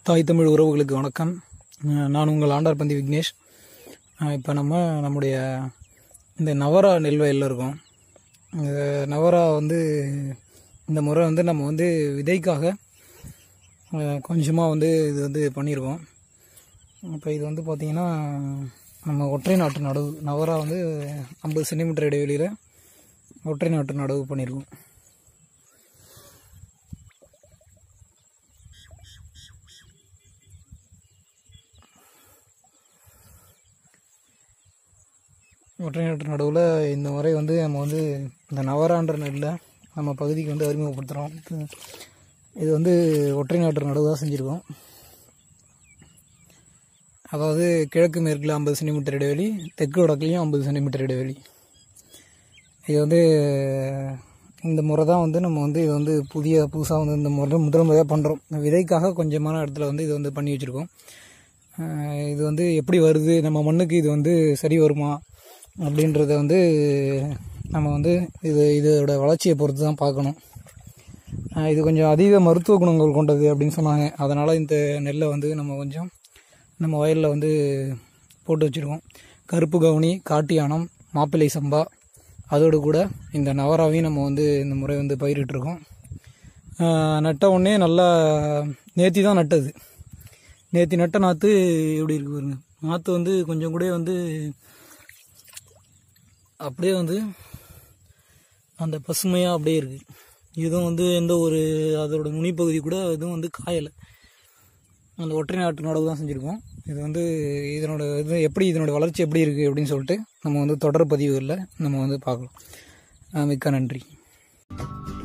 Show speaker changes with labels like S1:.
S1: தாய் தமிழ் உறவுகளுக்கு வணக்கம் அஹ் நான் உங்கள் ஆண்டார்பந்தி விக்னேஷ் இப்போ நம்ம நம்முடைய இந்த நவரா நெல் வயலில் இருக்கோம் இந்த நவரா வந்து இந்த முறை வந்து நம்ம வந்து விதைக்காக கொஞ்சமாக வந்து இது வந்து பண்ணியிருக்கோம் இப்போ இது வந்து பார்த்திங்கன்னா நம்ம ஒற்றை நாட்டு நடவு நவரா வந்து ஐம்பது சென்டிமீட்டர் இடைவெளியில் ஒற்றை நாட்டு நடவு பண்ணியிருக்கோம் ஒற்றை நாட்டு நடுவில் இந்த முறை வந்து நம்ம வந்து இந்த நவரான்ற நெல்லை நம்ம பகுதிக்கு வந்து அறிமுகப்படுத்துகிறோம் இது வந்து ஒற்றை நாட்டு நடவு தான் செஞ்சுருக்கோம் அதாவது கிழக்கு மேற்கில் ஐம்பது சென்டிமீட்டர் இடைவெளி தெற்கு வடக்குலையும் ஐம்பது சென்டிமீட்டர் இடைவெளி இது வந்து இந்த முறை தான் வந்து நம்ம வந்து இது வந்து புதிய புதுசாக வந்து இந்த முறை முதல் முறையாக பண்ணுறோம் விதைக்காக கொஞ்சமான இடத்துல வந்து இது வந்து பண்ணி வச்சுருக்கோம் இது வந்து எப்படி வருது நம்ம மண்ணுக்கு இது வந்து சரி வருமா அப்படின்றத வந்து நம்ம வந்து இது இதோட வளர்ச்சியை பொறுத்து தான் பார்க்கணும் இது கொஞ்சம் அதிக மருத்துவ குணங்கள் கொண்டது அப்படின்னு சொன்னாங்க அதனால் இந்த நெல்லை வந்து நம்ம கொஞ்சம் நம்ம வயலில் வந்து போட்டு வச்சுருக்கோம் கருப்பு கவுனி காட்டியானம் மாப்பிள்ளை சம்பா அதோடு கூட இந்த நவராவையும் நம்ம வந்து இந்த முறை வந்து பயிரிட்டிருக்கோம் நட்ட உடனே நல்லா நேத்தி தான் நட்டது நேத்தி நட்ட நாற்று எப்படி இருக்கு பாருங்க நாற்று வந்து கொஞ்சம் கூட வந்து அப்படியே வந்து அந்த பசுமையாக அப்படியே இருக்குது இதுவும் வந்து எந்த ஒரு அதோட நுனிப்பகுதி கூட எதுவும் வந்து காயலை அந்த ஒற்றை நாட்டு நடவு தான் செஞ்சுருக்கோம் இது வந்து இதனோட இது எப்படி இதனோட வளர்ச்சி எப்படி இருக்குது அப்படின்னு சொல்லிட்டு நம்ம வந்து தொடர் பதிவுகளில் நம்ம வந்து பார்க்கலாம் மிக்க நன்றி